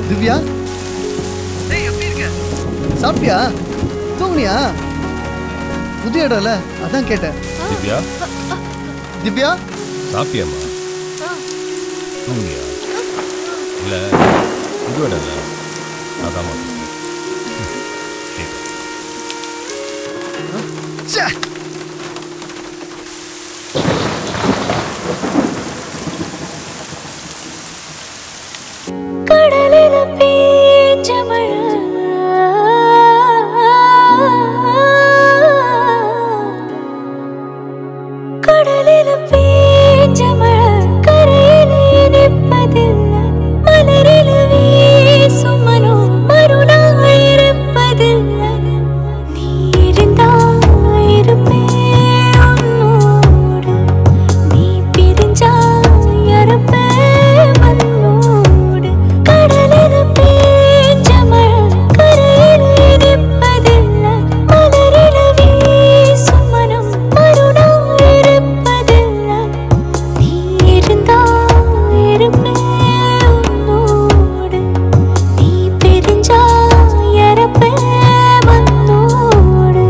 திவ்யா சாப்பிட்டியா தூங்குனியா புதிய இடம்ல அதான் கேட்டேன் திவ்யா திவ்யா சாப்பிட்டியாம்மா தூங்கியா இல்ல புது இடம் இல்ல அதாம்மா ச்சே கடலில பேச்ச கடலில பேச்ச கரையிலே நிற்பதில்லை மலரில வீசும் மனோ மறுநாள் இருப்பதில்லை நீ இருந்தால் இருப்பேன் உன்னோடு நீ பிரிஞ்சால் இறப்பேன் மண்ணோடு கடலில பேச்ச கரையிலே நிற்பதில்லை மலரில வீசும் மனம் மறுநாள் இருப்பதில்லை நீ இருந்தால் இருப்பேன் உன்னோடு நீ பிரிஞ்சால் இறப்பேன் மண்ணோடு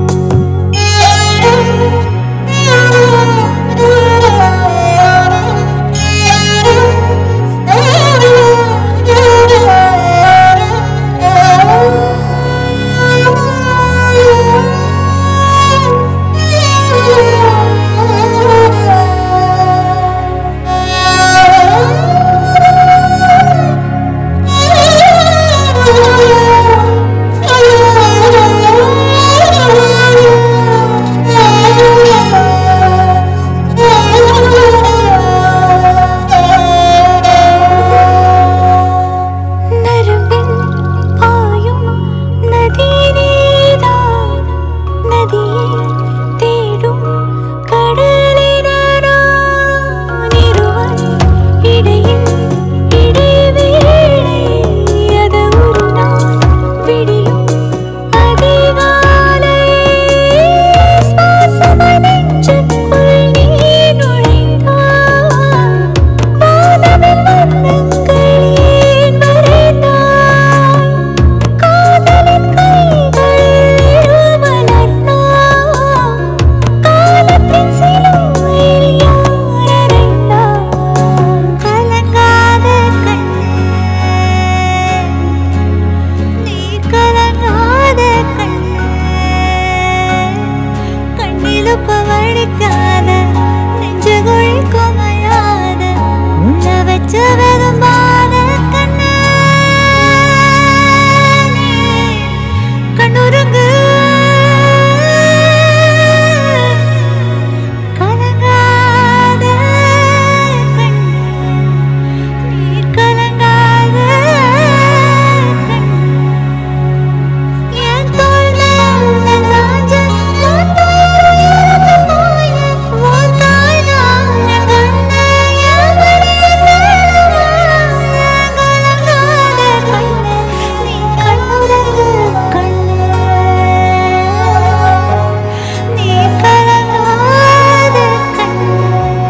நரம்பில் பாயும் நதி நீதான் நதியை தேடும் கடலினான் இருவர் இடையில் இடைவேளை அது ஒரு நாள் விடியும் அதிகாலை சுவாசமாய் நெஞ்சுக்குள் நீ நுழைந்தாய் வானவில் வண்ணங்கள் ஏன் வரைந்தாய் காதலின் கைகளில் மலர்ந்தாய் காலத்தின் சிலுவையில் யார் அறைந்தாய் கலங்காத கண்ணே நீ கலங்காத கண்ணே கண்ணிலுப்ப வழிக்காத நெஞ்சுகுள் குமையாத உள்ள வச்ச விரும்பாத கண்ணே நீ கண்ணுறங்கு கலங்காத கண்ணே நீ கலங்காத என் தோள் மேல சாஞ்ச உன் துயர் உயர்ந்து போய உன் தாய்தான கண்ணே என் மடியில் மேலுவாங்க கலங்காத கண்ணே நீ கண்ணுறங்கு கண்ணே நீ கலங்காத கண்ணே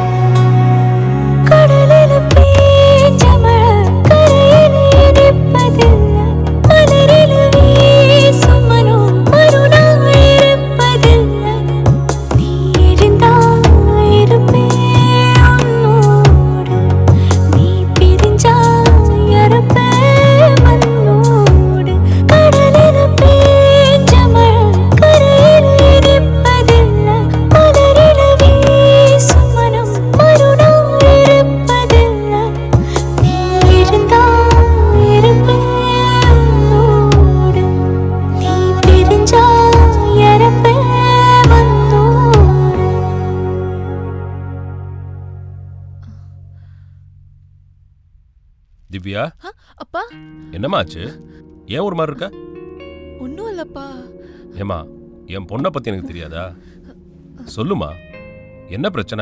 கடலில பேச்ச கரையிலே நிற்பதில்லை மலரில வீசும் மனோ மறுநாள் இருப்பதில்லை நீ இருந்தால் இருப்பேன் உன்னோடு நீ பிரிஞ்சால் இறப்பேன் மண்ணோடு கடலில பேச்ச கரையிலே நிற்பதில்லை மலரில வீசும் மனம் மறுநாள் இருப்பதில்லை நீ இருந்தால் இருப்பேன் உன்னோடு நீ பிரிஞ்சால் இறப்பேன் மண்ணோடு திவ்யா அப்பா என்னம்மா ஆச்சு ஏன் ஒரு மாதிரி இருக்க ஒன்றும் இல்லப்பா ஏமா என் பொண்ணை பத்தி எனக்கு தெரியாதா சொல்லுமா என்ன பிரச்சனை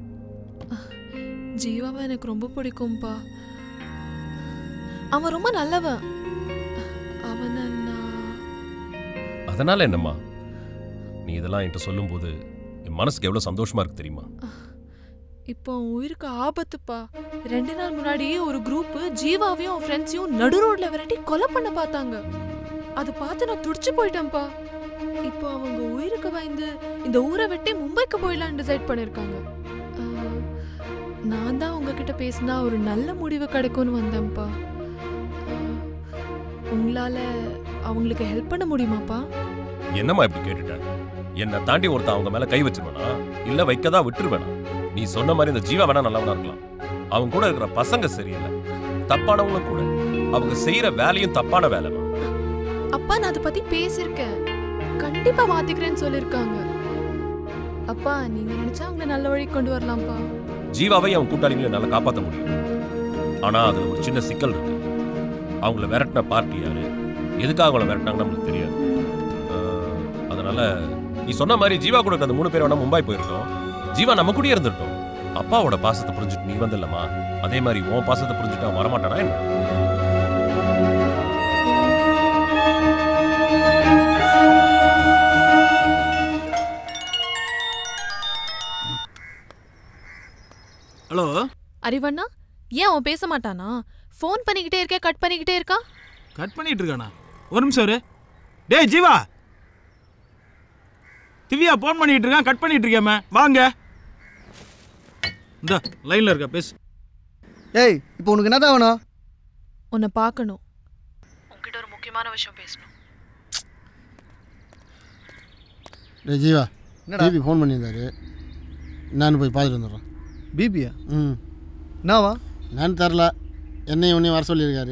ஜீவாவை எனக்கு ரொம்ப பிடிக்கும்பா அவன் ரொம்ப நல்லவன் அவனை நான் அதனால என்னம்மா நீ இதெல்லாம் என்கிட்ட சொல்லும்போது என் மனசுக்கு எவ்வளவு சந்தோஷமா இருக்கு தெரியுமா இப்போ அவன் உயிருக்கு ஆபத்துப்பா ரெண்டு நாள் முன்னாடி ஒரு குரூப் ஜீவாவையும் அவன் ஃப்ரெண்ட்ஸையும் நடு ரோட்ல விரட்டி கொலை பண்ண பார்த்தாங்க அது பார்த்து நான் துடிச்சு போயிட்டேன்ப்பா இப்போ அவங்க உயிருக்கு பயந்து இந்த ஊரை விட்டு மும்பைக்கு போயிடலான்னு டிசைட் பண்ணிருக்காங்க ஆஹ், நான் தான் உங்ககிட்ட பேசினா ஒரு நல்ல முடிவு கிடைக்கும்னு வந்தேன்ப்பா ஆஹ், உங்களால அவங்களுக்கு ஹெல்ப் பண்ண முடியுமாப்பா என்னம்மா இப்படி கேட்டுட்ட என்னை தாண்டி ஒருத்தன் அவங்க மேல கை வச்சிருவானா இல்ல வைக்கதா விட்டுருவேனா நீ சொன்ன மாதிரி இந்த ஜீவா வேணா நல்லவனா இருக்கலாம் அவங்க கூட இருக்கிற பசங்க சரியில்லை தப்பானவங்களும் கூட அவங்க செய்யற வேலையும் தப்பான வேலைமா அப்பா நான் அதை பத்தி பேசியிருக்கேன் கண்டிப்பா மாத்திக்கிறேன்னு சொல்லிருக்காங்க அப்பா நீங்க நினைச்சா அவங்கள நல்ல வழி கொண்டு வரலாம்ப்பா ஜீவாவை அவன் கூட்டாளிகளை நல்லா காப்பாற்ற முடியும் ஆனா அதுல ஒரு சின்ன சிக்கல் இருக்கு அவங்கள விரட்டின பார்ட்டி யாரு எதுக்காக அவங்கள விரட்டினாங்கன்னு நமக்கு தெரியாது அஹ், அதனால நீ சொன்ன மாதிரி ஜீவா கூட இருக்க அந்த மூணு பேர் வேணா மும்பை போயிருக்கோம் ஜீவா நம்ம கூடயே இருந்துட்டோம் அப்பாவோட பாசத்தை புரிஞ்சுட்டு நீ வந்தில்லம்மா அதே மாதிரி உன் பாசத்தை புரிஞ்சுட்டு அவன் வரமாட்டானா என்ன ஹலோ அறிவண்ணா ஏன் அவன் பேச மாட்டானா ஃபோன் பண்ணிக்கிட்டே இருக்கே கட் பண்ணிக்கிட்டே இருக்கா கட் பண்ணிட்டு இருக்கானா ஒரு நிமிஷம் இரு டேய் ஜீவா திவ்யா ஃபோன் பண்ணிட்டு இருக்கான் கட் பண்ணிட்டு இருக்கேமே வாங்க இந்த லைன்ல இருக்க பேசு ஏய் இப்போ உனக்கு என்னதான் வேணும் உன்னை பார்க்கணும் உன்கிட்ட ஒரு முக்கியமான விஷயம் பேசணும் டேய் ஜீவா என்னடா டிவி ஃபோன் பண்ணியிருந்தாரு நான் போய் பார்த்துட்டு வந்துடுறேன் பிபியா ம் என்னவா நான் தரல என்னையும் உன்னையும் வர சொல்லியிருக்காரு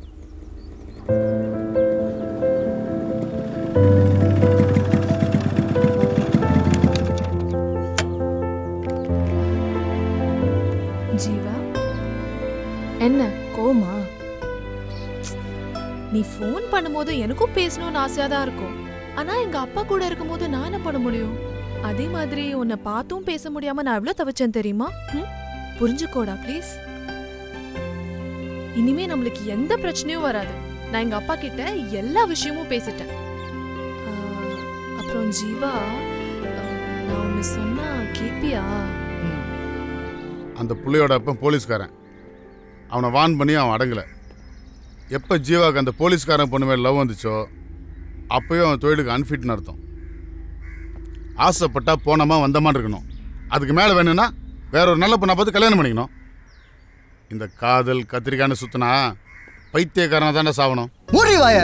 ஜீவா என்ன கோமா நீ ஃபோன் பண்ணும்போது எனக்கும் பேசணும்னு ஆசையா தான் இருக்கும் ஆனா எங்க அப்பா கூட இருக்கும்போது நான் என்ன பண்ண முடியும் அதே மாதிரி உன்னை பார்த்தும் பேச முடியாம நான் எவ்வளவு தவிச்சேன் தெரியுமா ம்? புரிஞ்சுக்கோடா ப்ளீஸ் இனிமே நம்மளுக்கு எந்த பிரச்சனையும் வராது நான் எங்க அப்பா கிட்ட எல்லா விஷயமும் பேசிட்டேன் ஆ, அப்புறம் ஜீவா ஆ, நான் ஒன்னு சொன்னா கேப்பியா அந்த புள்ளையோட அப்பன் போலீஸ்காரன் அவனை வான் பண்ணி அவன் அடங்கலை எப்போ ஜீவாவுக்கு அந்த போலீஸ்காரன் பொண்ணு மேலே லவ் வந்துச்சோ அப்பயும் அவன் தொழிலுக்கு அன்ஃபிட்னு அர்த்தம் ஆசைப்பட்டா போனோமா வந்தமான்னு இருக்கணும் அதுக்கு மேலே வேணும்னா வேற ஒரு நல்ல பொண்ணை பார்த்து கல்யாணம் பண்ணிக்கணும் இந்த காதல் கத்திரிக்கான்னு சுத்தினா பைத்தியக்காரனை தானே சாவணும் மூடி வாய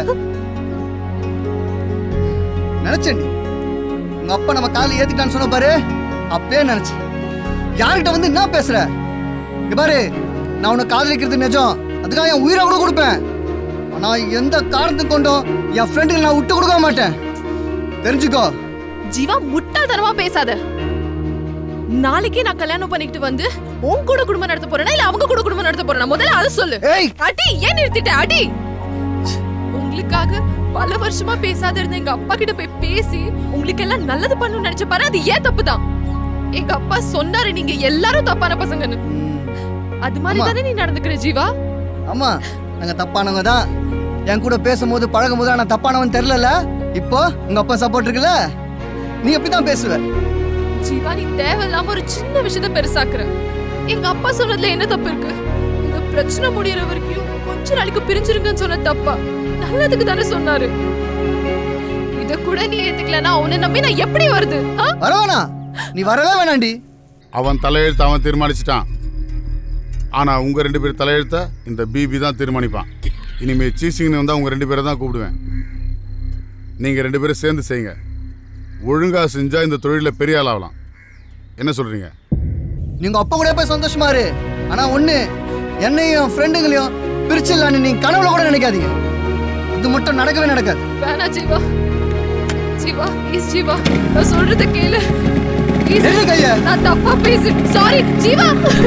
நினைச்சேன் நீ உங்க அப்பா நம்ம காலை ஏத்திட்டான்னு சொன்ன பாரு அப்பயே நினைச்சேன் யார்கிட்ட வந்து என்ன பேசுற இங்க பாரு நான் உன்னை காதலிக்கிறது நிஜம் அதுக்காக என் உயிரை கூட கொடுப்பேன் ஆனா எந்த காரணத்துக்கு கொண்டும் என் ஃப்ரெண்டுக்கு நான் விட்டு கொடுக்க மாட்டேன் தெரிஞ்சுக்கோ ஜீவா முட்டாள்தனமா பேசாத நாளைக்கே நான் கல்யாணம் பண்ணிக்கிட்டு வந்து உன் கூட குடும்பம் நடத்த போறேனா இல்ல அவங்க கூட குடும்பம் நடத்த போறேனா முதல்ல அதை சொல்லு ஏய் அடி ஏன் நிறுத்திட்ட அடி உங்களுக்காக பல வருஷமா பேசாத இருந்த எங்க அப்பா கிட்ட போய் பேசி உங்களுக்கு எல்லாம் நல்லது பண்ணணும்னு நினைச்ச பாரு அது ஏன் தப்பு தான் எங்க அப்பா சொன்னாரு நீங்க எல்லாரும் தப்பான பசங்கன்னு ம், அது மாதிரி அம்மா. தானே நீ நடந்துக்கிற ஜீவா ஆமா நாங்க தப்பானவங்க தான் என் கூட பேசும்போது பழகும் போது நான் தப்பானவன் தெரியல இப்போ உங்க அப்பா சப்போர்ட் இருக்குல்ல நீ எப்படிதான் பேசுவ ஜீவா நீ தேவையில்லாம ஒரு சின்ன விஷயத்த பெருசாக்குற எங்க அப்பா சொன்னதுல என்ன தப்பு இருக்கு இந்த பிரச்சனை முடியற வரைக்கும் கொஞ்ச நாளைக்கு பிரிஞ்சிருங்கன்னு சொன்ன தப்பா நல்லதுக்கு தானே சொன்னாரு இத கூட நீ ஏத்துக்கலனா அவனை நம்பி நான் எப்படி வருது ஆ? வரவேணா நீ வரவே வேணாண்டி அவன் தலையெழுத்து அவன் தீர்மானிச்சிட்டான் ஆனால் உங்கள் ரெண்டு பேர் தலையெழுத்த இந்த பிபி தான் தீர்மானிப்பான் இனிமேல் சீசிங்னு வந்தால் உங்கள் ரெண்டு பேரை தான் கூப்பிடுவேன் நீங்கள் ரெண்டு பேரும் சேர்ந்து செய்யுங்க ஒழுங்காக செஞ்சால் இந்த தொழிலில் பெரிய ஆள் ஆகலாம் என்ன சொல்கிறீங்க நீங்க அப்பா கூட போய் சந்தோஷமா இரு ஆனா ஒண்ணு என்னையும் என் ஃப்ரெண்டுங்களையும் பிரிச்சிடலான்னு நீங்க கனவுல கூட நினைக்காதீங்க அது மட்டும் நடக்கவே நடக்காது வேணா ஜீவா ஜீவா ப்ளீஸ் ஜீவா நான் சொல்றத கேளு Please. எடு கைய. நான் தப்பா பேசி சாரி ஜீவா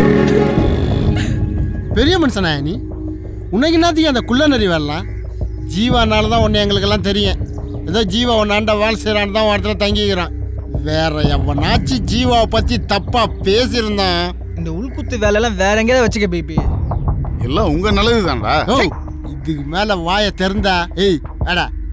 பெரிய மனுஷனா நீ உனக்கு என்னத்துக்கு அந்த குள்ள நரி வரலாம் ஜீவானால தான் உன்னை எங்களுக்கெல்லாம் தெரியும் ஏதோ ஜீவா உன்னாண்ட வேலை செய்கிறான்னு தான் இடத்துல தங்கிக்கிறான் வேற எவனாச்சும் ஜீவாவை பற்றி தப்பாக பேசியிருந்தான் இந்த உள்குத்து வேலையெல்லாம் வேற எங்கேயாவது வச்சுக்க பிபி எல்லாம் உங்கள் நல்லது தான்டா ஓ இதுக்கு மேலே வாயை திறந்தா ஏய் அடா